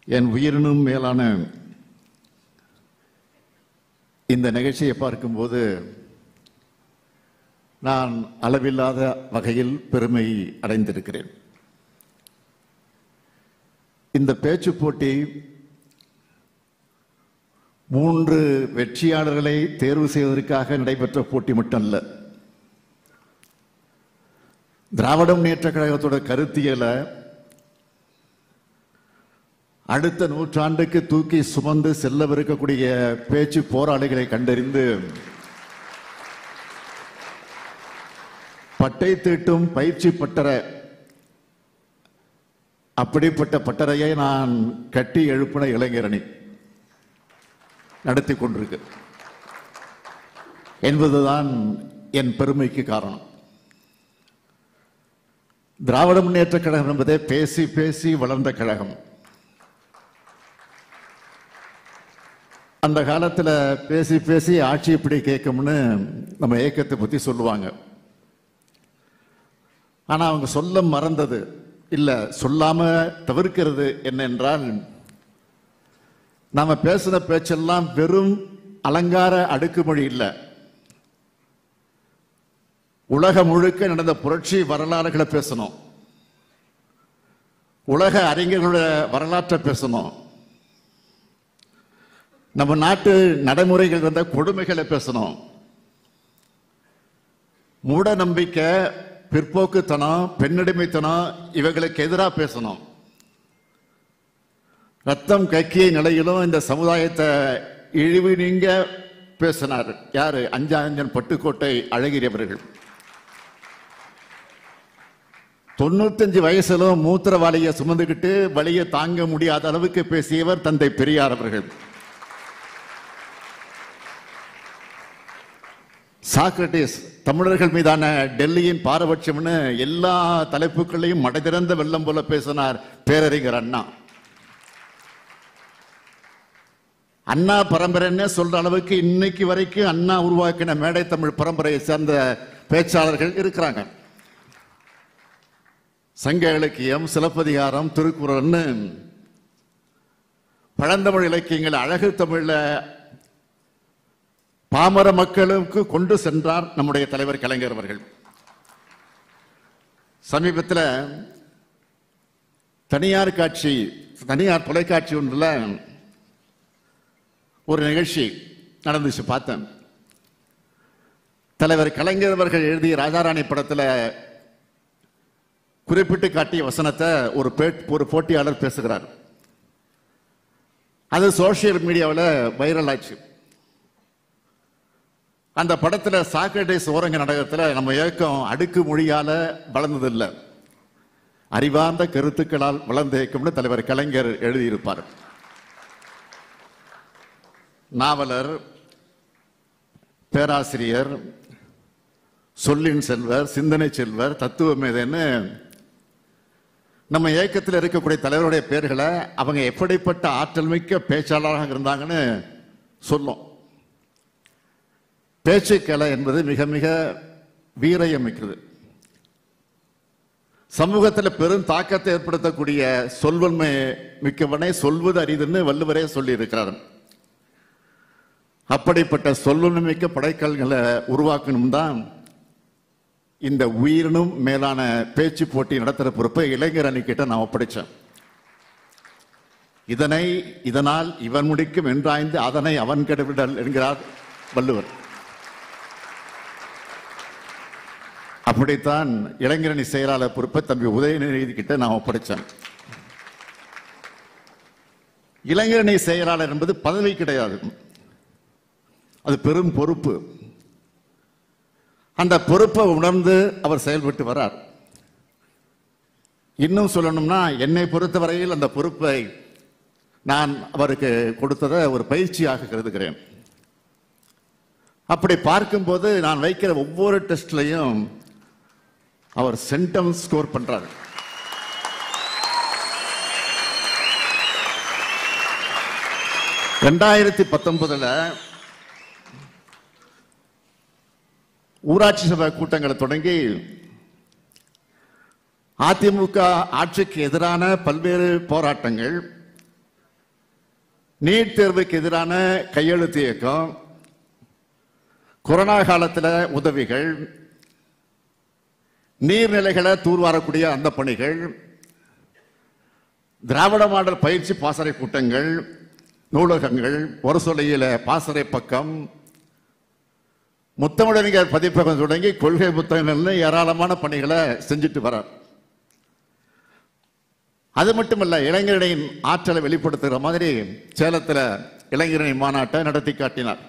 என் உயிரினும் மேலான இந்த நிகழ்ச்சியை பார்க்கும்போது நான் அளவில்லாத வகையில் பெருமை அடைந்திருக்கிறேன் இந்த பேச்சு போட்டி மூன்று வெற்றியாளர்களை தேர்வு செய்வதற்காக நடைபெற்ற போட்டி மட்டும் அல்ல திராவிட முன்னேற்ற கழகத்தோட கருத்தியலை அடுத்த நூற்றாண்டுக்கு தூக்கி சுமந்து செல்லவிருக்கக்கூடிய பேச்சு போராளிகளை கண்டறிந்து பட்டை தீட்டும் பயிற்சி பட்டற அப்படிப்பட்ட பட்டறையை நான் கட்டி எழுப்பின இளைஞரணி நடத்தி கொண்டிருக்கு என்பதுதான் என் பெருமைக்கு காரணம் திராவிட முன்னேற்ற கழகம் என்பதே பேசி பேசி வளர்ந்த கழகம் அந்த காலத்துல பேசி பேசி ஆட்சி இப்படி கேட்கும்னு நம்ம ஏக்கத்தை பத்தி சொல்லுவாங்க ஆனா அவங்க சொல்ல மறந்தது இல்ல சொல்லாம தவிர்க்கிறது என்ன என்றால் நாம பேசின பேச்செல்லாம் வெறும் அலங்கார அடுக்குமொழி இல்லை உலகம் முழுக்க நடந்த புரட்சி வரலாறுகளை பேசணும் உலக அறிஞர்களோட வரலாற்றை பேசணும் நம்ம நாட்டு நடைமுறைகள் இருந்த கொடுமைகளை பேசணும் மூட நம்பிக்கை பிற்போக்குத்தனம் பெண்ணடிமைத்தனம் இவைகளுக்கு எதிராக பேசணும் ரத்தம் கக்கிய நிலையிலும் இந்த சமுதாயத்தை இழிவு நீங்க பேசினார் யாரு அஞ்சாஞ்சன் பட்டுக்கோட்டை அழகிரி அவர்கள் தொண்ணூத்தஞ்சு வயசுலும் மூத்திர வலியை சுமந்துக்கிட்டு வலியை தாங்க முடியாத அளவுக்கு பேசியவர் தந்தை பெரியார் அவர்கள் சாக்ரட்டிஸ் தமிழர்கள் மீதான டெல்லியின் பாரபட்சம்னு எல்லா தலைப்புகளையும் மடைதிறந்த வெள்ளம் போல பேசினார் பேரறிஞர் அண்ணா அண்ணா பரம்பரைன்னு சொல்ற அளவுக்கு இன்னைக்கு வரைக்கும் அண்ணா உருவாக்கின மேடை தமிழ் பரம்பரையை சேர்ந்த பேச்சாளர்கள் இருக்கிறாங்க சங்க இலக்கியம் சிலப்பதிகாரம் திருக்குறள்னு பழந்தமிழ் இலக்கியங்கள் அழகு தமிழ்ல பாமர மக்களுக்கு கொண்டு சென்றார் நம்முடைய தலைவர் கலைஞர் அவர்கள் சமீபத்தில் தனியார் காட்சி தனியார் தொலைக்காட்சி ஒன்றில் ஒரு நிகழ்ச்சி நடந்துச்சு பார்த்தேன் தலைவர் கலைஞர் அவர்கள் எழுதிய ராஜாராணி படத்தில் குறிப்பிட்டு காட்டிய வசனத்தை ஒரு பே- ஒரு போட்டியாளர் பேசுகிறார் அது சோசியல் மீடியாவில் வைரல் ஆச்சு அந்த படத்துல சாக்ரட்டிஸ் ஓரங்க நாடகத்துல நம்ம இயக்கம் அடுக்கு மொழியால வளர்ந்ததில்லை அறிவார்ந்த கருத்துக்களால் வளர்ந்த இயக்கம்னு தலைவர் கலைஞர் எழுதியிருப்பார் நாவலர் பேராசிரியர் சொல்லின் செல்வர் சிந்தனை செல்வர் தத்துவ மேதைன்னு நம்ம இயக்கத்தில் இருக்கக்கூடிய தலைவருடைய பெயர்களை அவங்க எப்படிப்பட்ட ஆற்றல் மிக்க பேச்சாளராக இருந்தாங்கன்னு சொல்லும் பேச்சுக்கலை என்பது மிக மிக வீரியம் மிக்கது சமூகத்தில் பெரும் தாக்கத்தை ஏற்படுத்தக்கூடிய சொல்வன்மை மிக்கவனை சொல்வது அரிதுன்னு வள்ளுவரே சொல்லி இருக்கிறார் அப்படிப்பட்ட சொல்வன்மை மிக்க படைக்கல்களை உருவாக்கணும் தான் இந்த உயிரினும் மேலான பேச்சு போட்டி நடத்துகிற பொறுப்பை இளைஞர் அணிக்கிட்ட நான் ஒப்படைச்சேன் இதனை இதனால் இவன் முடிக்கும் என்றாய்ந்து அதனை அவன் கெடுவிடல் என்கிறார் வள்ளுவர் அப்படித்தான் இளைஞரணி செயலாளர் பொறுப்பை தம்பி உதயநிதி கிட்ட நான் ஒப்படைச்சேன் இளைஞரணி செயலாளர் என்பது பதவி கிடையாது அது பெரும் பொறுப்பு அந்த பொறுப்பை உணர்ந்து அவர் செயல்பட்டு வரார் இன்னும் சொல்லணும்னா என்னை பொறுத்தவரையில் அந்த பொறுப்பை நான் அவருக்கு கொடுத்ததை ஒரு பயிற்சியாக கருதுகிறேன் அப்படி பார்க்கும்போது நான் வைக்கிற ஒவ்வொரு டெஸ்ட்லையும் அவர் சென்டம் ஸ்கோர் பண்றாரு ரெண்டாயிரத்தி பத்தொன்பதுல ஊராட்சி சபை கூட்டங்களை தொடங்கி அதிமுக ஆட்சிக்கு எதிரான பல்வேறு போராட்டங்கள் நீட் தேர்வுக்கு எதிரான கையெழுத்து இயக்கம் கொரோனா காலத்துல உதவிகள் நீர்நிலைகளை தூர்வாரக்கூடிய அந்த பணிகள் திராவிட மாடல் பயிற்சி பாசறை கூட்டங்கள் நூலகங்கள் ஒரு சொல்லையில பாசறை பக்கம் முத்தமிழறிஞர் பதிப்பகம் தொடங்கி கொள்கை புத்தகங்கள்னு ஏராளமான பணிகளை செஞ்சுட்டு வரார் அது மட்டுமல்ல இளைஞர்களின் ஆற்றலை வெளிப்படுத்துகிற மாதிரி சேலத்துல இளைஞரணி மாநாட்டை நடத்தி காட்டினார்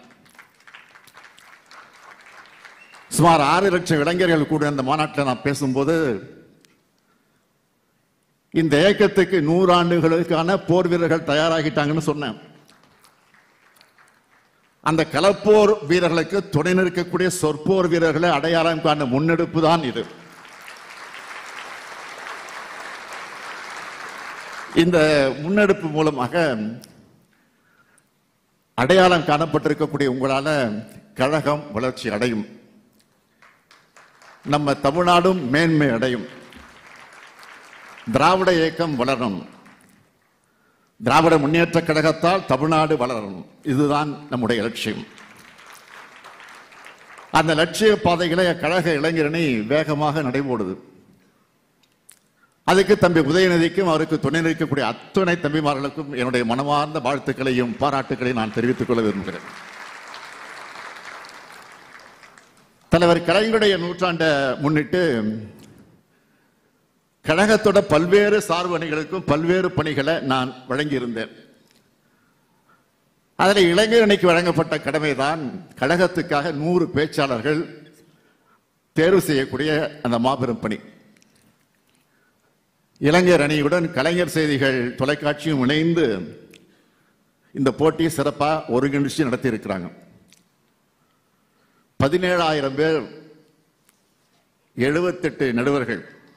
சுமார் ஆறு லட்சம் இளைஞர்கள் கூட அந்த மாநாட்டில் நான் பேசும்போது இந்த இயக்கத்துக்கு நூறாண்டுகளுக்கான போர் வீரர்கள் தயாராகிட்டாங்கன்னு சொன்னேன் அந்த கலப்போர் வீரர்களுக்கு துணை நிற்கக்கூடிய சொற்போர் வீரர்களை அடையாளம் காண முன்னெடுப்பு தான் இது இந்த முன்னெடுப்பு மூலமாக அடையாளம் காணப்பட்டிருக்கக்கூடிய உங்களால கழகம் வளர்ச்சி அடையும் நம்ம தமிழ்நாடும் மேன்மை அடையும் திராவிட இயக்கம் வளரும் திராவிட முன்னேற்ற கழகத்தால் தமிழ்நாடு வளரும் இதுதான் நம்முடைய லட்சியம் அந்த லட்சிய பாதைகளை கழக இளைஞரணி வேகமாக நடைபோடுது அதுக்கு தம்பி உதயநிதிக்கும் அவருக்கு துணை நிற்கக்கூடிய அத்துணை தம்பிமார்களுக்கும் என்னுடைய மனமார்ந்த வாழ்த்துக்களையும் பாராட்டுக்களையும் நான் தெரிவித்துக் கொள்ள விரும்புகிறேன் தலைவர் கலைஞருடைய நூற்றாண்டை முன்னிட்டு கழகத்தோட பல்வேறு சார்பு அணிகளுக்கும் பல்வேறு பணிகளை நான் வழங்கியிருந்தேன் அதில் இளைஞர் அணிக்கு வழங்கப்பட்ட கடமைதான் கழகத்துக்காக நூறு பேச்சாளர்கள் தேர்வு செய்யக்கூடிய அந்த மாபெரும் பணி இளைஞர் அணியுடன் கலைஞர் செய்திகள் தொலைக்காட்சியும் இணைந்து இந்த போட்டியை சிறப்பாக ஒருங்கிணைச்சு நடத்தி இருக்கிறாங்க பதினேழாயிரம் பேர் எழுபத்தெட்டு நடுவர்கள்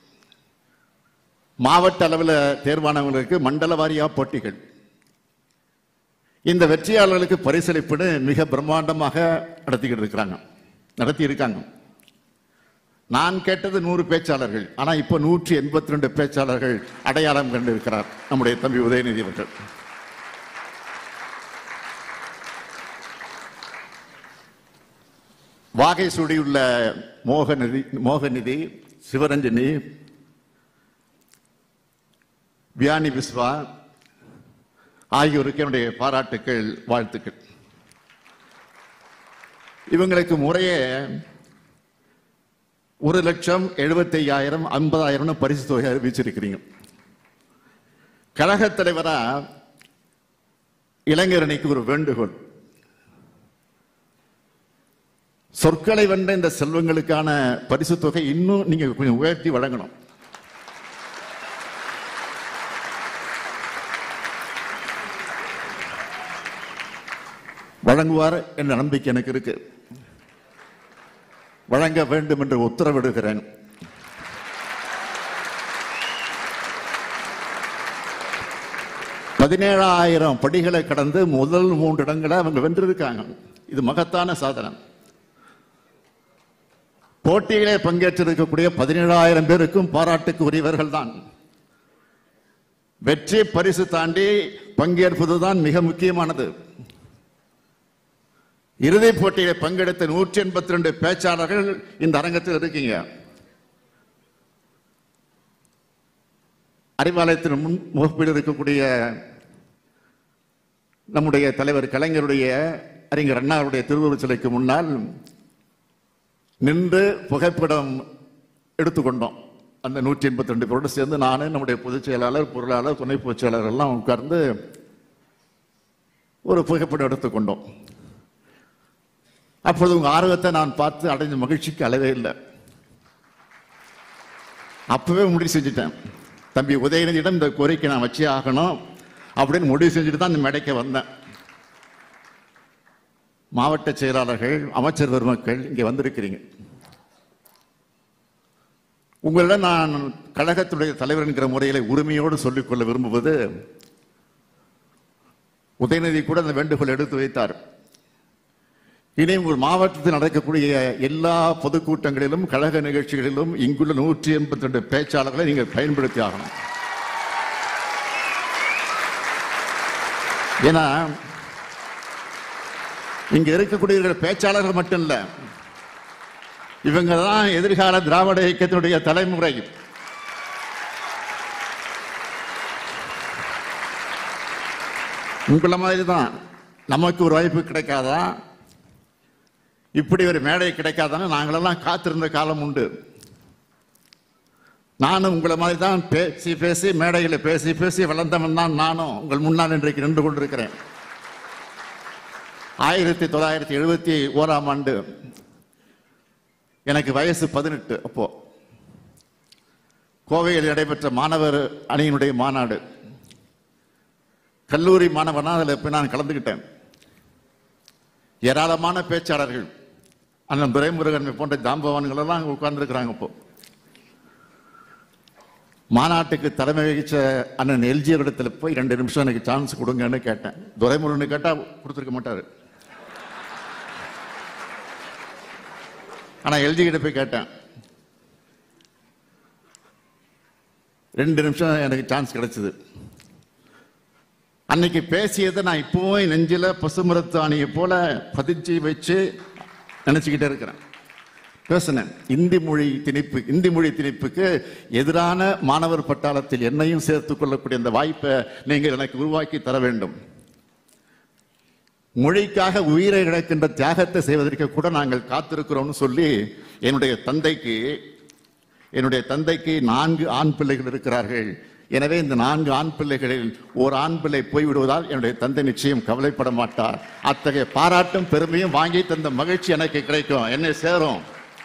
மாவட்ட அளவில் தேர்வானவர்களுக்கு மண்டல வாரியா போட்டிகள் இந்த வெற்றியாளர்களுக்கு பரிசளிப்புன்னு மிக பிரம்மாண்டமாக நடத்திக்கிட்டு இருக்கிறாங்க நடத்தி இருக்காங்க நான் கேட்டது நூறு பேச்சாளர்கள் ஆனா இப்போ நூற்றி எண்பத்தி ரெண்டு பேச்சாளர்கள் அடையாளம் கண்டு இருக்கிறார் நம்முடைய தம்பி உதயநிதி அவர்கள் வாகை சூடியுள்ள மோகநிதி மோகநிதி சிவரஞ்சனி வியானி விஸ்வா ஆகியோருக்கு என்னுடைய பாராட்டுக்கள் வாழ்த்துக்கள் இவங்களுக்கு முறையே ஒரு லட்சம் எழுபத்தி ஐயாயிரம் ஐம்பதாயிரம்னு பரிசு தொகை அறிவிச்சிருக்கிறீங்க கழகத் தலைவரா இளைஞரணிக்கு ஒரு வேண்டுகோள் சொற்களை வென்ற இந்த செல்வங்களுக்கான பரிசு தொகை இன்னும் நீங்க கொஞ்சம் உயர்த்தி வழங்கணும் வழங்குவார் என்ற நம்பிக்கை எனக்கு இருக்கு வழங்க வேண்டும் என்று உத்தரவிடுகிறேன் பதினேழாயிரம் படிகளை கடந்து முதல் மூன்று இடங்களை அவங்க வென்றிருக்காங்க இது மகத்தான சாதனை போட்டியிலே பங்கேற்றிருக்கக்கூடிய பதினேழாயிரம் பேருக்கும் பாராட்டுக்கு உரியவர்கள் தான் வெற்றி பரிசு தாண்டி பங்கேற்பதுதான் மிக முக்கியமானது இறுதிப் போட்டியில பங்கெடுத்த நூற்றி எண்பத்தி ரெண்டு பேச்சாளர்கள் இந்த அரங்கத்தில் இருக்கீங்க அறிவாலயத்தின் முன் முகப்பில் இருக்கக்கூடிய நம்முடைய தலைவர் கலைஞருடைய அறிஞர் அண்ணாவுடைய திருவுருவச் சிலைக்கு முன்னால் நின்று புகைப்படம் எடுத்துக்கொண்டோம் அந்த நூற்றி எண்பத்தி ரெண்டு பேரோடு சேர்ந்து நான் நம்முடைய பொதுச் செயலாளர் பொருளாளர் துணை பொதுச் செயலாளர் எல்லாம் உட்கார்ந்து ஒரு புகைப்படம் எடுத்துக்கொண்டோம் அப்பொழுது உங்க ஆர்வத்தை நான் பார்த்து அடைஞ்ச மகிழ்ச்சிக்கு அளவே இல்லை அப்பவே முடிவு செஞ்சுட்டேன் தம்பி உதயநிதியிடம் இந்த கோரிக்கை நான் வச்சே ஆகணும் அப்படின்னு முடிவு செஞ்சுட்டு தான் இந்த மேடைக்கு வந்தேன் மாவட்ட செயலாளர்கள் அமைச்சர் பெருமக்கள் இங்கே வந்திருக்கிறீங்க உங்களிடம் நான் கழகத்துடைய தலைவர் என்கிற முறையில உரிமையோடு சொல்லிக்கொள்ள விரும்புவது உதயநிதி கூட அந்த வேண்டுகோள் எடுத்து வைத்தார் இனி உங்கள் மாவட்டத்தில் நடக்கக்கூடிய எல்லா பொதுக்கூட்டங்களிலும் கழக நிகழ்ச்சிகளிலும் இங்குள்ள நூற்றி எண்பத்தி ரெண்டு பேச்சாளர்களை நீங்கள் பயன்படுத்தி ஆகணும் ஏன்னா இங்க இருக்கக்கூடிய பேச்சாளர்கள் மட்டும் இல்ல இவங்க தான் எதிர்கால திராவிட இயக்கத்தினுடைய தலைமுறை உங்களை மாதிரி தான் நமக்கு ஒரு வாய்ப்பு கிடைக்காதா இப்படி ஒரு மேடை கிடைக்காதான்னு நாங்களெல்லாம் காத்திருந்த காலம் உண்டு நானும் உங்களை மாதிரி தான் பேசி பேசி மேடையில் பேசி பேசி வளர்ந்தவன் தான் நானும் உங்கள் முன்னால் இன்றைக்கு நின்று கொண்டிருக்கிறேன் ஆயிரத்தி தொள்ளாயிரத்தி எழுபத்தி ஓராம் ஆண்டு எனக்கு வயசு பதினெட்டு அப்போ கோவையில் நடைபெற்ற மாணவர் அணியினுடைய மாநாடு கல்லூரி மாணவனா அதில் போய் நான் கலந்துக்கிட்டேன் ஏராளமான பேச்சாளர்கள் அண்ணன் துரைமுருகன் போன்ற ஜாம்பவான்கள் எல்லாம் உட்கார்ந்துருக்கிறாங்க இப்போ மாநாட்டுக்கு தலைமை வகிச்ச அண்ணன் எல்ஜிஆர் இடத்துல போய் ரெண்டு நிமிஷம் எனக்கு சான்ஸ் கொடுங்கன்னு கேட்டேன் துரைமுருகன் கேட்டா கொடுத்துருக்க மாட்டாரு ஆனா எல்ஜி கிட்ட போய் கேட்டேன் ரெண்டு நிமிஷம் எனக்கு சான்ஸ் கிடைச்சது அன்னைக்கு பேசியதை நான் இப்பவும் நெஞ்சில பசுமரத்தாணியை போல பதிச்சு வச்சு நினைச்சுக்கிட்டே இருக்கிறேன் பேசினேன் இந்தி மொழி திணிப்பு இந்தி மொழி திணிப்புக்கு எதிரான மாணவர் பட்டாளத்தில் என்னையும் சேர்த்துக் கொள்ளக்கூடிய அந்த வாய்ப்பை நீங்கள் எனக்கு உருவாக்கி தர வேண்டும் மொழிக்காக உயிரை இழக்கின்ற தியாகத்தை செய்வதற்கு கூட நாங்கள் காத்திருக்கிறோம்னு சொல்லி என்னுடைய தந்தைக்கு என்னுடைய தந்தைக்கு நான்கு ஆண் பிள்ளைகள் இருக்கிறார்கள் எனவே இந்த நான்கு ஆண் பிள்ளைகளில் ஒரு ஆண் பிள்ளை போய்விடுவதால் என்னுடைய தந்தை நிச்சயம் கவலைப்பட மாட்டார் அத்தகைய பாராட்டும் பெருமையும் வாங்கி தந்த மகிழ்ச்சி எனக்கு கிடைக்கும் என்னை சேரும்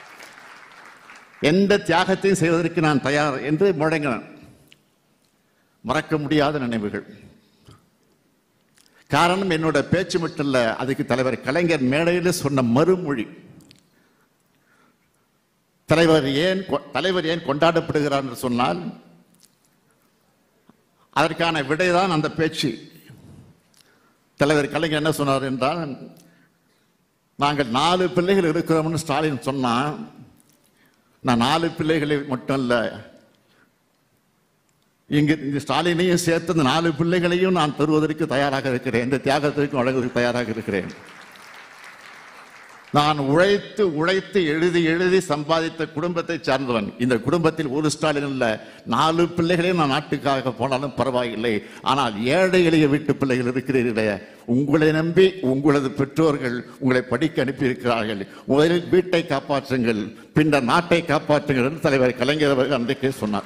எந்த தியாகத்தையும் செய்வதற்கு நான் தயார் என்று முழங்கினேன் மறக்க முடியாத நினைவுகள் காரணம் என்னோட பேச்சு மட்டும் இல்ல அதுக்கு தலைவர் கலைஞர் மேடையில் சொன்ன மறுமொழி தலைவர் ஏன் கொ- தலைவர் ஏன் கொண்டாடப்படுகிறார் என்று சொன்னால் அதற்கான விடைதான் அந்த பேச்சு தலைவர் கலைஞர் என்ன சொன்னார் என்றால் நாங்கள் நாலு பிள்ளைகள் இருக்கிறோம்னு ஸ்டாலின் சொன்னா நான் நாலு பிள்ளைகளை மட்டும் இல்ல இங்கு இந்த ஸ்டாலினையும் சேர்த்து இந்த நாலு பிள்ளைகளையும் நான் தருவதற்கு தயாராக இருக்கிறேன் இந்த தியாகத்திற்கும் வழங்குவதற்கு தயாராக இருக்கிறேன் நான் உழைத்து உழைத்து எழுதி எழுதி சம்பாதித்த குடும்பத்தை சார்ந்தவன் இந்த குடும்பத்தில் ஒரு ஸ்டாலின் இல்ல நாலு பிள்ளைகளையும் நான் நாட்டுக்காக போனாலும் பரவாயில்லை ஆனால் ஏழை எளிய வீட்டு பிள்ளைகள் இருக்கிறீர்களே உங்களை நம்பி உங்களது பெற்றோர்கள் உங்களை படிக்க அனுப்பியிருக்கிறார்கள் முதலில் வீட்டை காப்பாற்றுங்கள் பின்னர் நாட்டை காப்பாற்றுங்கள் என்று தலைவர் கலைஞர் அவர்கள் அன்றைக்கே சொன்னார்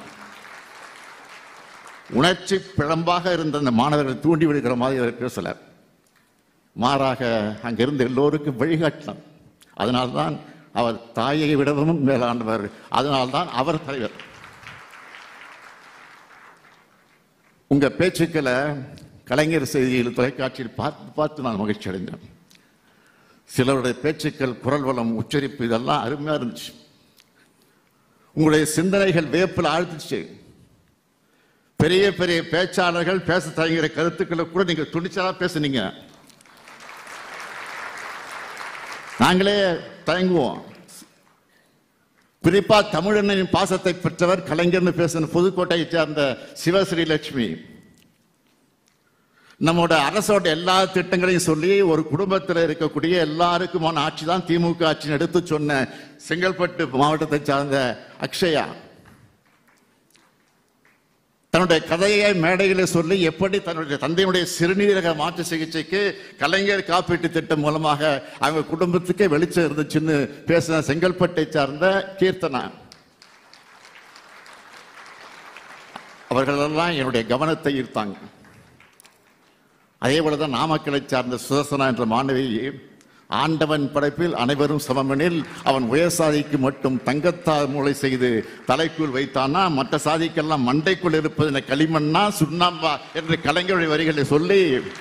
உணர்ச்சி பிழம்பாக இருந்த அந்த மாணவர்கள் தூண்டி விடுகிற மாதிரி அவர் பேசல மாறாக அங்கிருந்த எல்லோருக்கும் வழிகாட்டினார் அதனால்தான் அவர் தாயை விடவும் மேலானவர் அதனால்தான் அவர் தலைவர் உங்க பேச்சுக்களை கலைஞர் செய்தியில் தொலைக்காட்சியில் பார்த்து பார்த்து நான் மகிழ்ச்சி அடைந்தேன் சிலருடைய பேச்சுக்கள் குரல் வளம் உச்சரிப்பு இதெல்லாம் அருமையா இருந்துச்சு உங்களுடைய சிந்தனைகள் வேப்பில் ஆழ்த்துச்சு பெரிய பெரிய பேச்சாளர்கள் பேச தயங்குகிற கருத்துக்களை கூட நீங்க துணிச்சலா பேசுனீங்க நாங்களே தயங்குவோம் குறிப்பா தமிழனின் பாசத்தை பெற்றவர் கலைஞர்னு பேசின புதுக்கோட்டையை சேர்ந்த சிவஸ்ரீ லட்சுமி நம்மோட அரசோட எல்லா திட்டங்களையும் சொல்லி ஒரு குடும்பத்தில் இருக்கக்கூடிய எல்லாருக்குமான ஆட்சி தான் திமுக ஆட்சின்னு எடுத்து சொன்ன செங்கல்பட்டு மாவட்டத்தை சார்ந்த அக்ஷயா தன்னுடைய கதையை மேடையில் சொல்லி எப்படி தன்னுடைய தந்தையுடைய சிறுநீரக மாற்று சிகிச்சைக்கு கலைஞர் காப்பீட்டு திட்டம் மூலமாக அவங்க குடும்பத்துக்கே வெளிச்சம் இருந்துச்சுன்னு பேசின செங்கல்பட்டை சார்ந்த கீர்த்தனா அவர்களெல்லாம் என்னுடைய கவனத்தை ஈர்த்தாங்க அதே போலதான் நாமக்கலை சார்ந்த சுதர்சனா என்ற மாணவி ஆண்டவன் படைப்பில் அனைவரும் சமமெனில் அவன் உயர் சாதிக்கு மட்டும் தங்கத்தால் மூளை செய்து தலைக்குள் வைத்தானா மற்ற சாதிக்கெல்லாம் மண்டைக்குள் இருப்பது என்ன களிமண்ணா சுண்ணாம்பா என்று கலைஞருடைய வரிகளை சொல்லி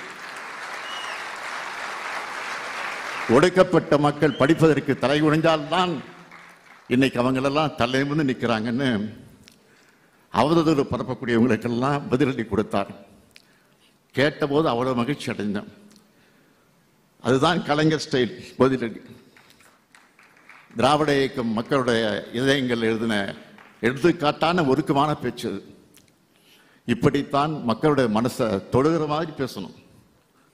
ஒடுக்கப்பட்ட மக்கள் படிப்பதற்கு தலை குனிந்தால்தான் இன்னைக்கு அவங்களெல்லாம் தலைமுந்து நிற்கிறாங்கன்னு அவதூறு பரப்பக்கூடியவங்களுக்கெல்லாம் பதிலடி கொடுத்தார் கேட்டபோது அவ்வளவு மகிழ்ச்சி அடைந்தேன் அதுதான் கலைஞர் ஸ்டைல் பதிலடி திராவிட இயக்கம் மக்களுடைய இதயங்கள் எழுதின எடுத்துக்காட்டான ஒருக்கமான பேச்சு அது. இப்படித்தான் மக்களுடைய மனசை தொடுகிற மாதிரி பேசணும்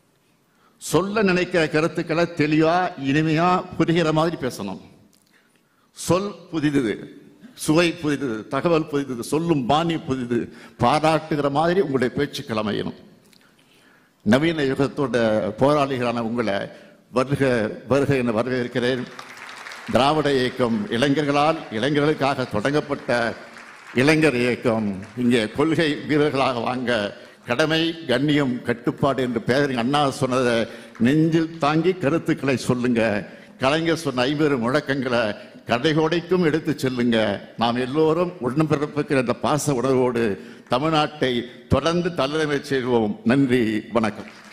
சொல்ல நினைக்கிற கருத்துக்களை தெளிவா இனிமையா புரிகிற மாதிரி பேசணும் சொல் புதிது சுவை புதிது தகவல் புதிது சொல்லும் பாணி புதிது பாராட்டுகிற மாதிரி உங்களுடைய பேச்சுக்கள் அமையணும் நவீன யுகத்தோட போராளிகளான உங்களை வருக வருக என வரவேற்கிறேன் திராவிட இயக்கம் இளைஞர்களால் இளைஞர்களுக்காக தொடங்கப்பட்ட இளைஞர் இயக்கம் இங்கே கொள்கை வீரர்களாக வாங்க கடமை கண்ணியம் கட்டுப்பாடு என்று பேரறிஞர் அண்ணா சொன்னதை நெஞ்சில் தாங்கி கருத்துக்களை சொல்லுங்க கலைஞர் சொன்ன ஐம்பது முழக்கங்களை கடைகோடைக்கும் எடுத்து செல்லுங்க நாம் எல்லோரும் உடன்பிறப்புக்கிற இந்த பாச உணர்வோடு தமிழ்நாட்டை தொடர்ந்து தலைமை செய்வோம் நன்றி வணக்கம்